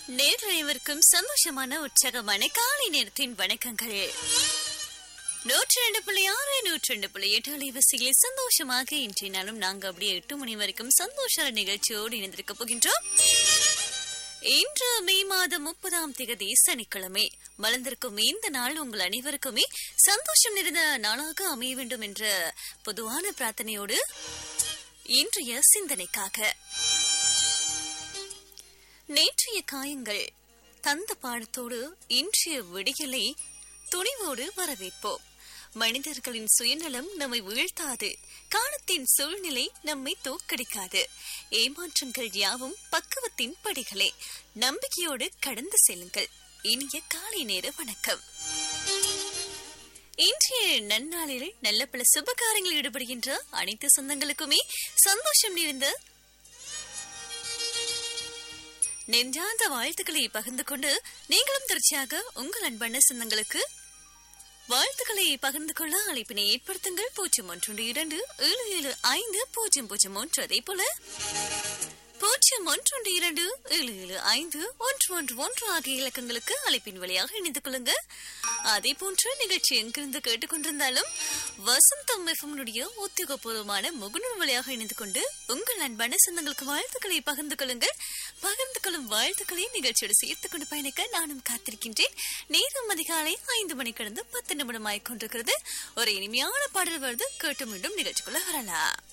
நேர்வரைவருக்கும் சந்தோஷமான உற்சாகமான காலை நேரத்தின் வணக்கங்கள் நூற்றி ரெண்டு புள்ளி ஆறு நூற்றி ரெண்டு புள்ளி எட்டு அலைவரிசையில் சந்தோஷமாக இன்றைய நாளும் நாங்க அப்படியே எட்டு மணி வரைக்கும் சந்தோஷ நிகழ்ச்சியோடு இணைந்திருக்க போகின்றோம் இன்று மே மாதம் முப்பதாம் தேதி சனிக்கிழமை மலர்ந்திருக்கும் இந்த நாள் உங்கள் அனைவருக்குமே சந்தோஷம் நிறைந்த நாளாக அமைய வேண்டும் என்ற பொதுவான பிரார்த்தனையோடு இன்றைய சிந்தனைக்காக நேற்றைய காயங்கள் தந்த பாடத்தோடு இன்றைய விடியலை துணிவோடு வரவேற்போம் மனிதர்களின் சுயநலம் நம்மை வீழ்த்தாது காலத்தின் சூழ்நிலை நம்மை தோற்கடிக்காது ஏமாற்றங்கள் யாவும் பக்குவத்தின் படிகளே நம்பிக்கையோடு கடந்து செல்லுங்கள் இனிய காலை நேர வணக்கம் இன்றைய நன்னாளில் நல்ல பல சுபகாரங்களில் ஈடுபடுகின்ற அனைத்து சொந்தங்களுக்குமே சந்தோஷம் நிறைந்த நெஞ்சார்ந்த வாழ்த்துக்களை பகிர்ந்து கொண்டு நீங்களும் தொடர்ச்சியாக உங்கள் அன்பான சொந்தங்களுக்கு வாழ்த்துக்களை பகிர்ந்து கொள்ள அழைப்பினை ஏற்படுத்துங்கள் பூஜ்ஜியம் ஒன்று இரண்டு ஏழு ஏழு ஐந்து பூஜ்ஜியம் பூஜ்ஜியம் ஒன்று அதே போல பூஜ்ஜியம் ஒன்று இரண்டு ஏழு ஏழு ஐந்து ஒன்று ஒன்று ஒன்று ஆகிய இலக்கங்களுக்கு அழைப்பின் வழியாக இணைந்து கொள்ளுங்க அதே போன்று நிகழ்ச்சி எங்கிருந்து கேட்டுக்கொண்டிருந்தாலும் வசந்தம் எஃப்எம்னுடைய உத்தியோகபூர்வமான முகநூல் வழியாக இணைந்து கொண்டு உங்கள் அன்பான சொந்தங்களுக்கு வாழ்த்துக்களை பகிர்ந்து கொள்ளுங்கள் பகிர்ந்து கொள்ளும் வாழ்த்துக்களை நிகழ்ச்சியோடு சேர்த்துக் கொண்டு பயணிக்க நானும் காத்திருக்கின்றேன் நேரம் அதிகாலை ஐந்து மணி கடந்து பத்து நிமிடம் ஆகிக் கொண்டிருக்கிறது ஒரு இனிமையான பாடல் வருது கேட்டு மீண்டும் நிகழ்ச்சிக்குள்ள வரலாம்